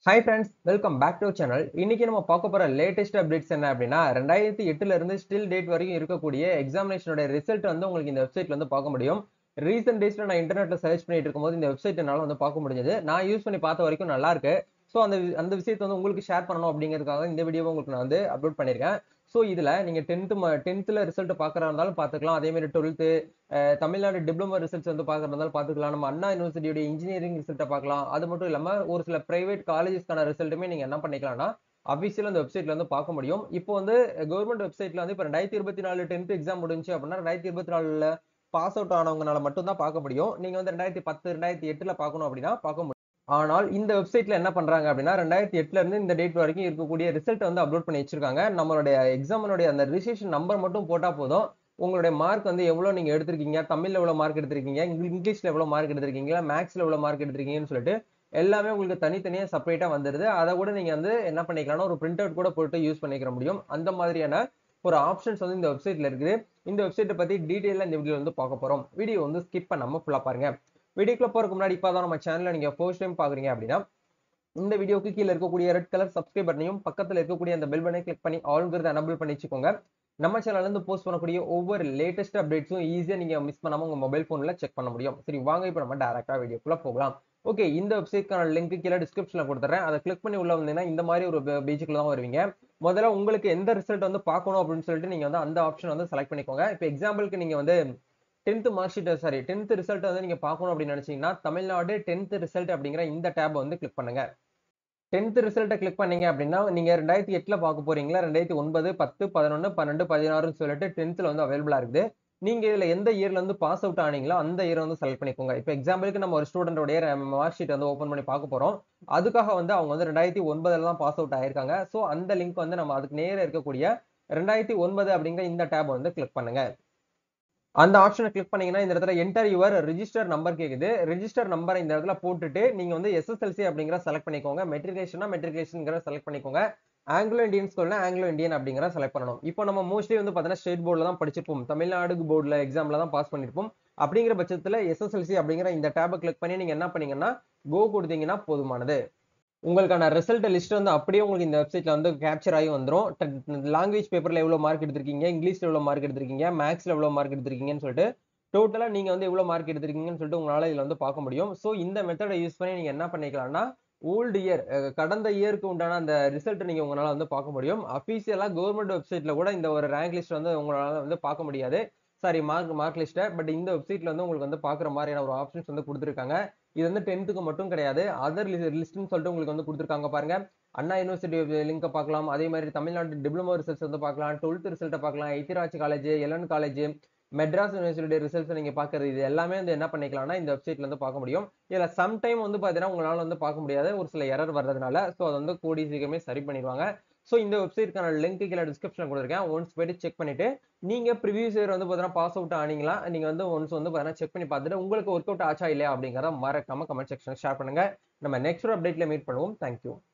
hi friends welcome back to channel இன்னைக்கு நம்ம பார்க்க போற லேட்டஸ்ட் அப்டேட்ஸ் என்ன அப்படின்னா ரெண்டாயிரத்தி எட்டுல இருந்து ஸ்டில் டேட் வரைக்கும் இருக்கக்கூடிய எக்ஸாமினேஷனோட ரிசல்ட் வந்து உங்களுக்கு இந்த வெப்சைட்ல வந்து பார்க்க முடியும் ரீசெண்ட் டேஸ்ல நான் இன்டர்நெட்ல சர்ச் பண்ணிட்டு இருக்கும்போது இந்த வெப்சைட் என்னால வந்து பார்க்க முடிஞ்சது நான் யூஸ் பண்ணி பார்த்த வரைக்கும் நல்லா இருக்கு ஸோ அந்த அந்த விஷயத்தை வந்து உங்களுக்கு ஷேர் பண்ணணும் அப்படிங்கிறதுக்காக இந்த வீடியோவை உங்களுக்கு நான் வந்து அப்லோட் பண்ணியிருக்கேன் ஸோ இதில் நீங்கள் டென்த்து டென்த்தில் ரிசல்ட் பார்க்குறா இருந்தாலும் பார்த்துக்கலாம் அதே மாதிரி டுவெல்த்து தமிழ்நாடு டிப்ளமோ ரிசல்ட்ஸ் வந்து பார்க்குறதா இருந்தாலும் பார்த்துக்கலாம் நம்ம அண்ணா யூனிவர்சிட்டியோட இன்ஜினியரிங் ரிசல்ட்டை பார்க்கலாம் அது மட்டும் இல்லாமல் ஒரு சில பிரைவேட் காலேஜஸ்க்கான ரிசல்ட்டுமே நீங்கள் என்ன பண்ணிக்கலாம்னா அஃபிஷியல் அந்த வெப்சைட்ல வந்து பார்க்க முடியும் இப்போ வந்து கவர்மெண்ட் வெப்சைட்ல வந்து இப்போ ரெண்டாயிரத்தி இருபத்தி நாலு டென்த் எக்ஸாம் முடிஞ்சு அப்படின்னா ரெண்டாயிரத்தி இருபத்தி நாலுல பாஸ் அவுட் ஆனவங்கனால மட்டும் தான் பார்க்க முடியும் நீங்க வந்து ரெண்டாயிரத்தி பத்து ரெண்டாயிரத்தி எட்டுல பார்க்கணும் அப்படின்னா பார்க்க முடியும் ஆனால் இந்த வெப்சைட்ல என்ன பண்றாங்க அப்படின்னா ரெண்டாயிரத்தி எட்டுல இருந்து இந்த டேட் வரைக்கும் இருக்கக்கூடிய ரிசல்ட் வந்து அப்லோட் பண்ணி வச்சிருக்காங்க நம்மளுடைய எக்ஸாமினுடைய அந்த ரிஜிஸ்ட்ரேஷன் நம்பர் மட்டும் போட்டா போதும் உங்களுடைய மார்க் வந்து எவ்வளவு நீங்க எடுத்திருக்கீங்க தமிழ்ல எவ்வளவு மார்க் எடுத்திருக்கீங்க இங்கிலீஷ்ல எவ்வளவு மார்க் எடுத்திருக்கீங்க மேக்ஸ்ல எவ்வளவு மார்க் எடுத்திருக்கீங்கன்னு சொல்லிட்டு எல்லாமே உங்களுக்கு தனித்தனியா செப்பரேட்டா வந்துருது அதை கூட நீங்க வந்து என்ன பண்ணிக்கலாம்னா ஒரு பிரிண்ட் அவுட் கூட போட்டு யூஸ் பண்ணிக்கிற முடியும் அந்த மாதிரியான ஒரு ஆப்ஷன்ஸ் வந்து இந்த வெப்சைட்ல இருக்குது இந்த வெப்சைட்டை பத்தி டீடைலா இந்த வீடியோ வந்து பார்க்க போறோம் வீடியோ வந்து ஸ்கிப் பண்ணாம ஃபுல்லா பாருங்க வீடியோக்குள்ள போறதுக்கு முன்னாடி இப்போ தான் நம்ம சேனல்ல நீங்க ஃபர்ஸ்ட் டைம் பாக்குறீங்க அப்படின்னா இந்த வீடியோக்கு கீழே இருக்கக்கூடிய ரெட் கலர் சப்ஸ்கிரைப் பட்டனையும் பக்கத்துல இருக்கக்கூடிய அந்த பெல் பட்டனை கிளிக் பண்ணி ஆல்ங்கிறத எனபிள் பண்ணி வச்சுக்கோங்க நம்ம சேனல்ல இருந்து போஸ்ட் பண்ணக்கூடிய ஒவ்வொரு லேட்டஸ்ட் அப்டேட்ஸும் ஈஸியா நீங்க மிஸ் பண்ணாம உங்க மொபைல் போன்ல செக் பண்ண முடியும் சரி வாங்க இப்போ நம்ம டேரக்டா வீடியோக்குள்ள போகலாம் ஓகே இந்த வெப்சைட்க்கான லிங்க் கீழே டிஸ்கிரிப்ஷன்ல கொடுத்துறேன் அதை கிளிக் பண்ணி உள்ள வந்தீங்கன்னா இந்த மாதிரி ஒரு பேஜுக்குள்ள தான் வருவீங்க முதல்ல உங்களுக்கு எந்த ரிசல்ட் வந்து பார்க்கணும் அப்படின்னு சொல்லிட்டு நீங்க வந்து அந்த ஆப்ஷன் வந்து செலக்ட் பண்ணிக்கோங்க இப்போ எக்ஸாம்பிளுக்கு நீங்க வந்து tenth mark sheet sorry tenth result வந்து நீங்க பார்க்கணும் அப்படின்னு நினைச்சீங்கன்னா தமிழ்நாடு டென்த் ரிசல்ட் அப்படிங்கிற இந்த டேப் வந்து கிளிக் பண்ணுங்க டென்த் ரிசல்ட்டை கிளிக் பண்ணீங்க அப்படின்னா நீங்க ரெண்டாயிரத்தி எட்டுல பார்க்க போறீங்களா ரெண்டாயிரத்தி ஒன்பது பத்து பதினொன்று பன்னெண்டு பதினாறுன்னு சொல்லிட்டு டென்த்ல வந்து அவைலபிளா இருக்குது நீங்க இதுல எந்த இயர்ல இருந்து பாஸ் அவுட் ஆனீங்களோ அந்த இயர் வந்து செலக்ட் பண்ணிக்கோங்க இப்போ எக்ஸாம்பிளுக்கு நம்ம ஒரு ஸ்டூடெண்டோடைய மார்க் ஷீட் வந்து ஓப்பன் பண்ணி பார்க்க போறோம் அதுக்காக வந்து அவங்க வந்து ரெண்டாயிரத்தி ஒன்பதுல தான் பாஸ் அவுட் ஆயிருக்காங்க ஸோ அந்த லிங்க் வந்து நம்ம அதுக்கு நேர இருக்கக்கூடிய ரெண்டாயிரத்தி ஒன்பது அப்படிங்கிற இந்த டேப் வந்து கிளிக் பண்ணுங்க அந்த ஆப்ஷனை கிளிக் பண்ணீங்கன்னா இந்த இடத்துல என்டர் யுவர் ரிஜிஸ்டர் நம்பர் கேக்குது ரிஜிஸ்டர் நம்பரை இந்த இடத்துல போட்டுட்டு நீங்க வந்து எஸ்எஸ்எல்சி அப்படிங்கிற செலக்ட் பண்ணிக்கோங்க மெட்ரிகுலேஷனா மெட்ரிகுலேஷன்ங்கிற செலக்ட் பண்ணிக்கோங்க ஆங்கிலோ இந்தியன் ஸ்கூல்னா ஆங்கிலோ இந்தியன் அப்படிங்கிற செலக்ட் பண்ணணும் இப்போ நம்ம மோஸ்ட்லி வந்து பார்த்தீங்கன்னா ஸ்டேட் போர்டில் தான் படிச்சிருப்போம் தமிழ்நாடு போர்டில் எக்ஸாம்ல தான் பாஸ் பண்ணிருப்போம் அப்படிங்கிற பட்சத்தில் எஸ்எஸ்எல்சி அப்படிங்கிற இந்த டேபை கிளிக் பண்ணி நீங்க என்ன பண்ணீங்கன்னா கோ கொடுத்தீங்கன்னா போதுமானது உங்களுக்கான ரிசல்ட் லிஸ்ட் வந்து அப்படியே உங்களுக்கு இந்த வெப்சைட்ல வந்து கேப்சர் ஆகி வந்துடும் லாங்குவேஜ் பேப்பர்ல எவ்வளவு மார்க் எடுத்திருக்கீங்க இங்கிலீஷ்ல எவ்வளவு மார்க் எடுத்திருக்கீங்க மேக்ஸ்ல எவ்வளவு மார்க் எடுத்திருக்கீங்கன்னு சொல்லிட்டு டோட்டலா நீங்க வந்து எவ்வளவு மார்க் எடுத்திருக்கீங்கன்னு சொல்லிட்டு உங்களால இதுல வந்து பார்க்க முடியும் ஸோ இந்த மெத்தடை யூஸ் பண்ணி நீங்க என்ன பண்ணிக்கலாம்னா ஓல்டு இயர் கடந்த இயருக்கு உண்டான அந்த ரிசல்ட் நீங்க உங்களால வந்து பார்க்க முடியும் அபிஷியலா கவர்மெண்ட் வெப்சைட்ல கூட இந்த ஒரு ரேங்க் லிஸ்ட் வந்து உங்களால வந்து பார்க்க முடியாது சாரி மார்க் மார்க் லிஸ்ட்டை பட் இந்த வெப்சைட்ல வந்து உங்களுக்கு வந்து பாக்குற மாதிரியான ஒரு ஆப்ஷன்ஸ் வந்து கொடுத்துருக்காங்க இது வந்து டென்த்துக்கு மட்டும் கிடையாது அதர் லிஸ்ட்னு சொல்லிட்டு உங்களுக்கு வந்து கொடுத்துருக்காங்க பாருங்க அண்ணா யூனிவர்சிட்டி லிங்கை பார்க்கலாம் அதே மாதிரி தமிழ்நாடு டிப்ளமோ ரிசல்ட்ஸ் வந்து பார்க்கலாம் டுவெல்த் ரிசல்ட்டை பார்க்கலாம் ஐத்திராஜ் காலேஜ் எலன் காலேஜ் மெட்ராஸ் யூனிவர்சிட்டி ரிசல்ட்ஸ் நீங்க பாக்குறது இது எல்லாமே வந்து என்ன பண்ணிக்கலாம்னா இந்த வெப்சைட்ல வந்து பார்க்க முடியும் இதுல சம்டைம் வந்து பாத்தீங்கன்னா உங்களால வந்து பார்க்க முடியாது ஒரு சில எரர் வர்றதுனால ஸோ அது வந்து கூடி சீக்கிரமே சரி பண்ணிடுவாங்க ஸோ இந்த வெப்சைட்க்கான லிங்க் கீழே டிஸ்கிரிப்ஷன் கொடுத்துருக்கேன் ஒன்ஸ் போயிட்டு செக் பண்ணிட்டு நீங்க ப்ரிவியூஸ் இயர் வந்து பார்த்தீங்கன்னா பாஸ் அவுட் ஆனீங்களா நீங்க வந்து ஒன்ஸ் வந்து பார்த்தீங்கன்னா செக் பண்ணி பார்த்துட்டு உங்களுக்கு ஒர்க் அவுட் ஆச்சா இல்லையா அப்படிங்கிறத மறக்காம கமெண்ட் செக்ஷன் ஷேர் பண்ணுங்க நம்ம நெக்ஸ்ட் ஒரு அப்டேட்ல மீட் பண்ணுவோம் தேங்க்யூ